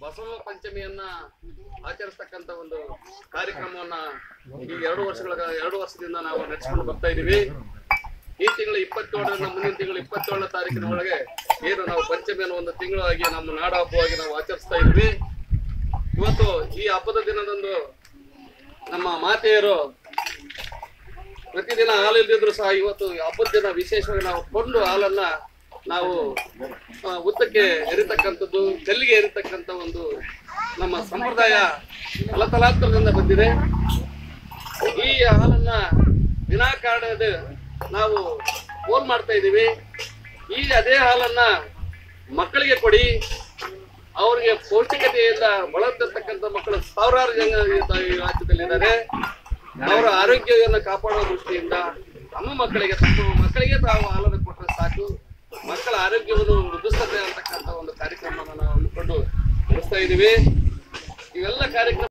ಬಸವ ಪಂಚಮಿಯನ್ನ ಆಚರಿಸ್ತಕ್ಕಂತ ಒಂದು ಕಾರ್ಯಕ್ರಮವನ್ನ ಈ ಎರಡು ವರ್ಷಗಳ ಎರಡು ವರ್ಷದಿಂದ ನಾವು ನಡೆಸ್ಕೊಂಡು ಬರ್ತಾ ಇದೀವಿ ಈ ತಿಂಗಳ ಇಪ್ಪತ್ತೇಳರಿಂದ ಮುಂದಿನ ತಿಂಗಳ ಇಪ್ಪತ್ತೇಳನೇ ತಾರೀಕಿನ ಒಳಗೆ ಏನು ನಾವು ಪಂಚಮಿಯನ್ನು ಒಂದು ತಿಂಗಳಾಗಿ ನಮ್ಮ ನಾಡ ಹಬ್ಬವಾಗಿ ನಾವು ಆಚರಿಸ್ತಾ ಇದ್ವಿ ಇವತ್ತು ಈ ಹಬ್ಬದ ದಿನದಂದು ನಮ್ಮ ಮಾತೆಯರು ಪ್ರತಿದಿನ ಹಾಲು ಇಲ್ದಿದ್ರು ಸಹ ಇವತ್ತು ಹಬ್ಬದ ದಿನ ವಿಶೇಷವಾಗಿ ನಾವು ಕೊಂಡು ಹಾಲನ್ನ ನಾವು ಆ, ಉತ್ತಕ್ಕೆ ಎರಿತಕ್ಕಂಥದ್ದು ಕಲ್ಲಿಗೆ ಎರಿತಕ್ಕಂಥ ಒಂದು ನಮ್ಮ ಸಂಪ್ರದಾಯ ತಲತಲಾಂತರದಿಂದ ಬಂದಿದೆ ಈ ಹಾಲನ್ನ ವಿನಾಕಾರಣದ ನಾವು ಫೋನ್ ಮಾಡ್ತಾ ಇದ್ದೀವಿ ಈ ಅದೇ ಹಾಲನ್ನ ಮಕ್ಕಳಿಗೆ ಕೊಡಿ ಅವರಿಗೆ ಪೌಷ್ಟಿಕತೆಯಿಂದ ಬಳಲ್ತಿರ್ತಕ್ಕಂಥ ಮಕ್ಕಳು ಸಾವಿರಾರು ಜನ ಈ ರಾಜ್ಯದಲ್ಲಿದ್ದಾರೆ ಅವರ ಆರೋಗ್ಯವನ್ನು ಕಾಪಾಡುವ ದೃಷ್ಟಿಯಿಂದ ತಮ್ಮ ಮಕ್ಕಳಿಗೆ ತಮ್ಮ ಮಕ್ಕಳಿಗೆ ತಾವು ಹಾಲನ್ನು ಕೊಟ್ಟರೆ ಸಾಕು ಮಕ್ಕಳ ಆರೋಗ್ಯವನ್ನು ವೃದ್ಧಿಸ್ತದೆ ಅಂತಕ್ಕಂಥ ಒಂದು ಕಾರ್ಯಕ್ರಮವನ್ನು ನಾವು ಹಮ್ಮಿಕೊಂಡು ನಡೆಸ್ತಾ ಇದ್ದೀವಿ ಇವೆಲ್ಲ ಕಾರ್ಯಕ್ರಮ